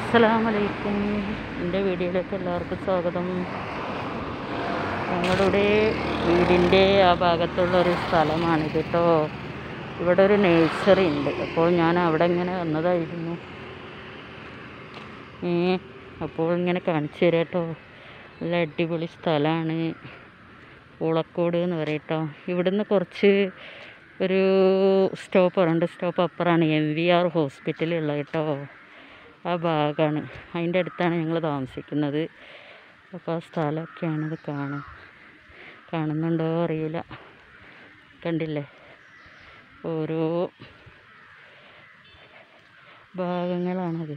അസ്സലാമലൈക്കും എൻ്റെ വീഡിയോയിലേക്ക് എല്ലാവർക്കും സ്വാഗതം ഞങ്ങളുടെ വീടിൻ്റെ ആ ഭാഗത്തുള്ള ഒരു സ്ഥലമാണിത് കേട്ടോ ഇവിടെ ഒരു നേഴ്സറി ഉണ്ട് അപ്പോൾ ഞാൻ അവിടെ ഇങ്ങനെ വന്നതായിരുന്നു ഏ അപ്പോൾ ഇങ്ങനെ കാണിച്ചു തരാം കേട്ടോ നല്ല അടിപൊളി സ്ഥലമാണ് പൂളക്കോട് എന്ന് പറയും കേട്ടോ ഇവിടുന്ന് കുറച്ച് ഒരു സ്റ്റോപ്പ് രണ്ട് സ്റ്റോപ്പ് അപ്പുറമാണ് എം വി ആർ ഹോസ്പിറ്റലുള്ളത് കേട്ടോ ആ ഭാഗമാണ് അതിൻ്റെ അടുത്താണ് ഞങ്ങൾ താമസിക്കുന്നത് അപ്പോൾ ആ സ്ഥലമൊക്കെയാണ് ഇത് കാണാൻ കാണുന്നുണ്ടോ അറിയില്ല കണ്ടില്ലേ ഓരോ ഭാഗങ്ങളാണത്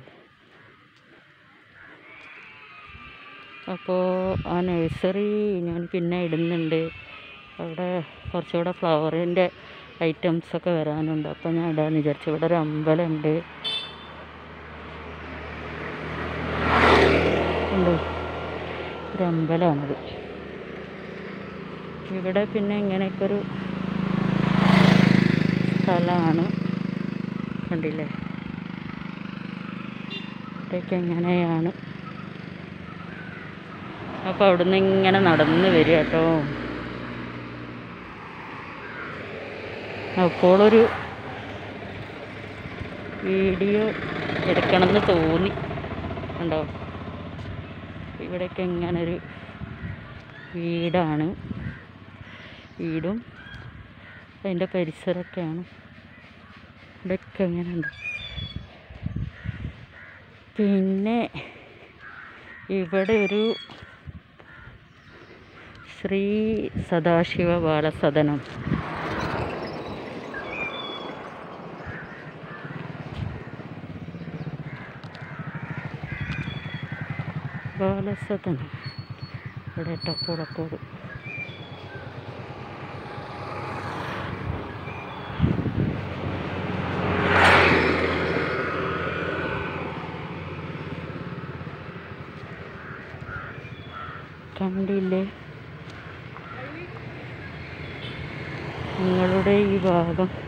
അപ്പോൾ ആ നഴ്സറി ഞാൻ പിന്നെ ഇടുന്നുണ്ട് അവിടെ കുറച്ചുകൂടെ ഫ്ലവറിൻ്റെ ഐറ്റംസൊക്കെ വരാനുണ്ട് അപ്പോൾ ഞാൻ ഇടാമെന്ന് വിചാരിച്ചു ഇവിടെ ഒരു അമ്പലമുണ്ട് ഉണ്ട് ഒരു അമ്പലമാണത് ഇവിടെ പിന്നെ ഇങ്ങനെയൊക്കെ ഒരു സ്ഥലമാണ് കണ്ടില്ലേ ഇവിടെയൊക്കെ എങ്ങനെയാണ് അപ്പോൾ അവിടുന്ന് ഇങ്ങനെ നടന്ന് വരിക കേട്ടോ അപ്പോളൊരു വീഡിയോ എടുക്കണമെന്ന് തോന്നി കണ്ടോ ഇവിടെയൊക്കെ ഇങ്ങനെ ഒരു വീടാണ് വീടും അതിൻ്റെ പരിസരമൊക്കെയാണ് ഇവിടെയൊക്കെ ഇങ്ങനെ ഉണ്ട് പിന്നെ ഇവിടെ ഒരു ശ്രീ സദാശിവ ബാലസദനം ബാലസദനം ഇവിടെ ടപ്പുളക്കോട് കണ്ടില്ലേ നിങ്ങളുടെ ഈ ഭാഗം